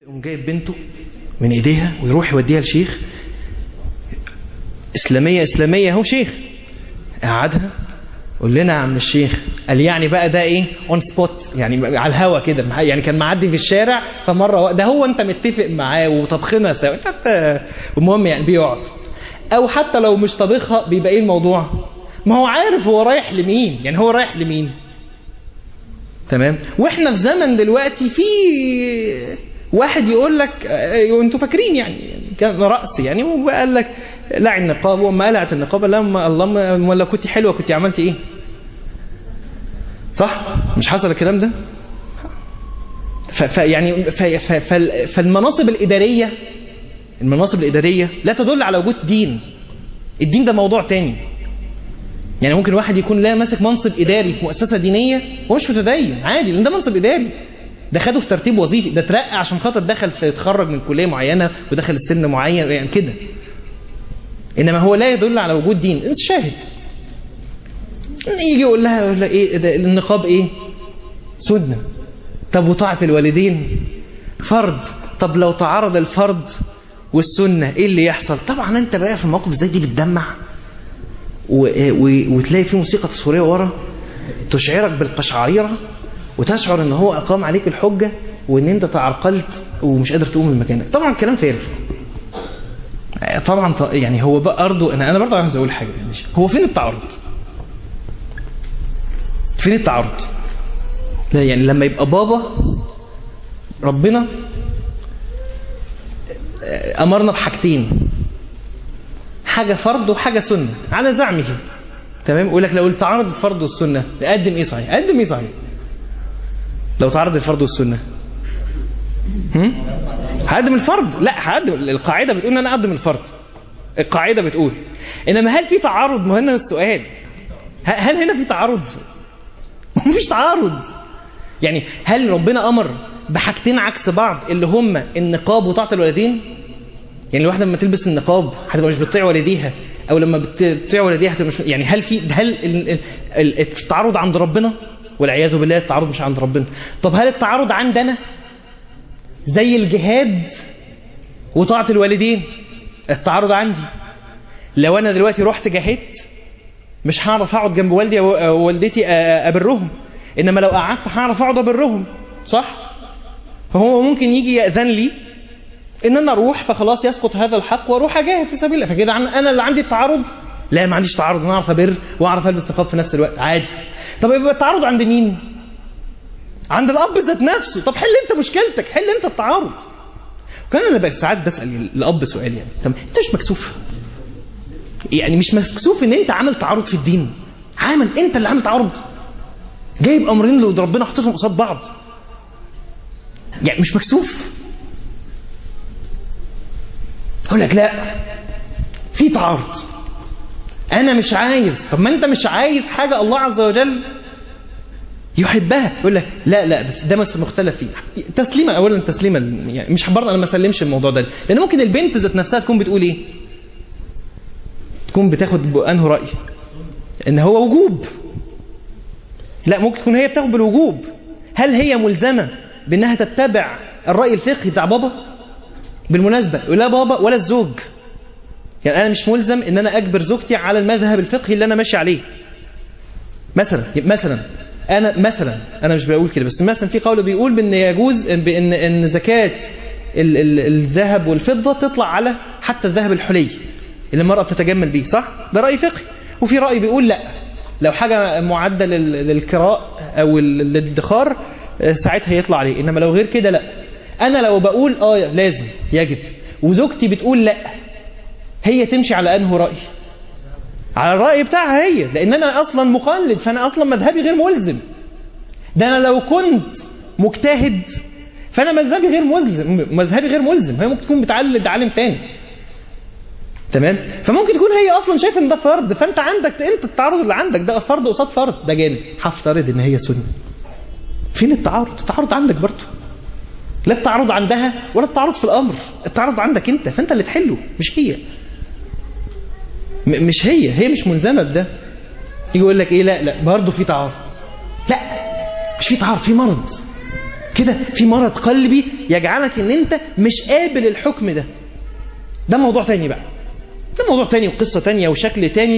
يقوم جايب بنته من ايديها ويروح يوديها لشيخ اسلاميه اسلاميه اهو شيخ قعدها قول لنا يا عم الشيخ قال يعني بقى ده ايه اون سبوت يعني على الهوا كده يعني كان معدي في الشارع فمره ده هو انت متفق معاه وطبخنا سوا انت المهم يعني بيقعد او حتى لو مش طابخها بيبقى ايه الموضوع ما هو عارف هو رايح لمين يعني هو رايح لمين تمام واحنا في زمن دلوقتي في واحد يقول لك وانتوا فاكرين يعني كان رأس يعني وقال لك لع النقاب وما قلعت النقاب لما اللهم ولا كنت حلوه كنت عملت ايه صح مش حصل الكلام ده فيعني فالمناصب الإدارية المناصب الإدارية لا تدل على وجود دين الدين ده موضوع تاني يعني ممكن واحد يكون لا ماسك منصب إداري في مؤسسة دينية وهو مش متدين عادي لأن ده منصب إداري ده خده في ترتيب وظيفي ده اترقى عشان خاطر دخل في يتخرج من كلية معينة ودخل السن معين يعني كده إنما هو لا يدل على وجود دين انت شاهد يجي يقول لها يقول لها ايه ده النقاب ايه سنة طب وطاعة الوالدين فرض طب لو تعارض الفرض والسنة ايه اللي يحصل طبعا انت بقى في الموقف زي دي بتدمع و... و... وتلاقي في موسيقى تصويرية ورا تشعرك بالقشعريرة وتشعر ان هو اقام عليك الحجة وان انت تعرقلت ومش قادر تقوم من مكانك طبعا الكلام فارغ طبعا يعني هو بقى برضه انا انا برضه عايز اقول حاجه يعني هو فين التعارض فين التعارض لا يعني لما يبقى بابا ربنا امرنا بحاجتين حاجه فرض وحاجه سنه على زعمه تمام يقول لك لو تعارض الفرض والسنه اقدم ايه صحيح اقدم ايه صحيح لو تعارض الفرض والسنه هقدم الفرض لا هقدم القاعده بتقول ان انا اقدم الفرض القاعده بتقول انما هل في تعارض ما هنا السؤال هل هنا في تعارض مفيش تعارض يعني هل ربنا امر بحاجتين عكس بعض اللي هم النقاب وطاعه الوالدين يعني الواحده لما تلبس النقاب هتبقى مش بتطيع والديها او لما بتطيع والديها هتبقى مش يعني هل في هل التعارض عند ربنا والعياذ بالله التعارض مش عند ربنا طب هل التعارض عندنا زي الجهاد وطاعة الوالدين التعارض عندي لو أنا دلوقتي رحت جاهدت مش هعرف أقعد جنب والدي ووالدتي أبرهم إنما لو قعدت هعرف أقعد أبرهم صح؟ فهو ممكن يجي يأذن لي إن أنا أروح فخلاص يسقط هذا الحق وأروح أجاهد في سبيل الله فكده أنا اللي عندي التعارض لا ما عنديش تعارض أنا أعرف أبر وأعرف ألبس نقاب في نفس الوقت عادي طب يبقى التعارض عند مين؟ عند الاب ذات نفسه طب حل انت مشكلتك حل انت التعارض وكان انا بس ساعات بسال الاب سؤال يعني طب انت مش مكسوف يعني مش مكسوف ان انت عامل تعارض في الدين عامل انت اللي عامل تعارض جايب امرين اللي ربنا حاططهم قصاد بعض يعني مش مكسوف اقول لك لا في تعارض انا مش عايز طب ما انت مش عايز حاجه الله عز وجل يحبها يقول لك لا لا بس ده مش مختلف فيه تسليما اولا تسليما يعني مش برضه انا ما اسلمش الموضوع ده لان ممكن البنت ذات نفسها تكون بتقول ايه تكون بتاخد انه راي ان هو وجوب لا ممكن تكون هي بتاخد بالوجوب هل هي ملزمه بانها تتبع الراي الفقهي بتاع بابا بالمناسبه لا بابا ولا الزوج يعني انا مش ملزم ان انا اجبر زوجتي على المذهب الفقهي اللي انا ماشي عليه مثلا مثلا انا مثلا انا مش بقول كده بس مثلا في قول بيقول بان يجوز بان ان زكاه الذهب والفضه تطلع على حتى الذهب الحلي اللي المراه بتتجمل بيه صح ده راي فقهي وفي راي بيقول لا لو حاجه معده للكراء او للادخار ساعتها يطلع عليه انما لو غير كده لا انا لو بقول اه لازم يجب وزوجتي بتقول لا هي تمشي على انه راي على الرأي بتاعها هي لأن أنا أصلا مقلد فأنا أصلا مذهبي غير ملزم ده أنا لو كنت مجتهد فأنا مذهبي غير ملزم مذهبي غير ملزم هي ممكن تكون بتعلد عالم تاني تمام فممكن تكون هي أصلا شايفة إن ده فرض فأنت عندك أنت التعارض اللي عندك ده فرض قصاد فرض ده جانب هفترض إن هي سنة فين التعارض التعارض عندك برضه لا التعارض عندها ولا التعارض في الأمر التعارض عندك أنت فأنت اللي تحله مش هي مش هي هي مش ملزمة بده يجي يقول لك ايه لا لا برضه في تعارض لا مش في تعارض في مرض كده في مرض قلبي يجعلك ان انت مش قابل الحكم ده ده موضوع تاني بقى ده موضوع تاني وقصة تانية وشكل تاني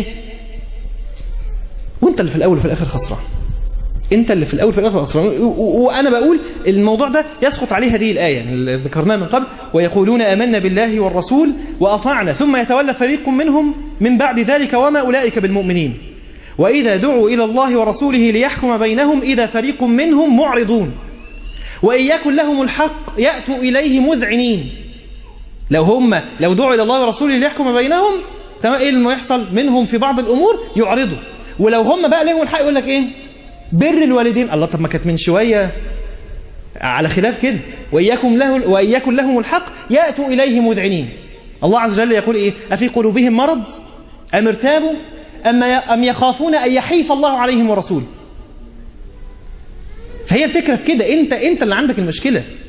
وانت اللي في الاول وفي الاخر خسران انت اللي في الاول وفي الاخر خسران و- و- وانا بقول الموضوع ده يسقط عليه هذه الايه اللي ذكرناها من قبل ويقولون امنا بالله والرسول واطعنا ثم يتولى فريق منهم من بعد ذلك وما اولئك بالمؤمنين واذا دعوا الى الله ورسوله ليحكم بينهم اذا فريق منهم معرضون وان يكن لهم الحق ياتوا اليه مذعنين لو هم لو دعوا الى الله ورسوله ليحكم بينهم تمام ايه اللي يحصل منهم في بعض الامور يعرضوا ولو هم بقى لهم الحق يقول لك ايه بر الوالدين الله طب ما كانت من شويه على خلاف كده واياكم له واياكم لهم الحق ياتوا اليه مذعنين الله عز وجل يقول ايه افي قلوبهم مرض ام ارتابوا ام ام يخافون ان يحيف الله عليهم ورسوله فهي الفكره في كده انت انت اللي عندك المشكله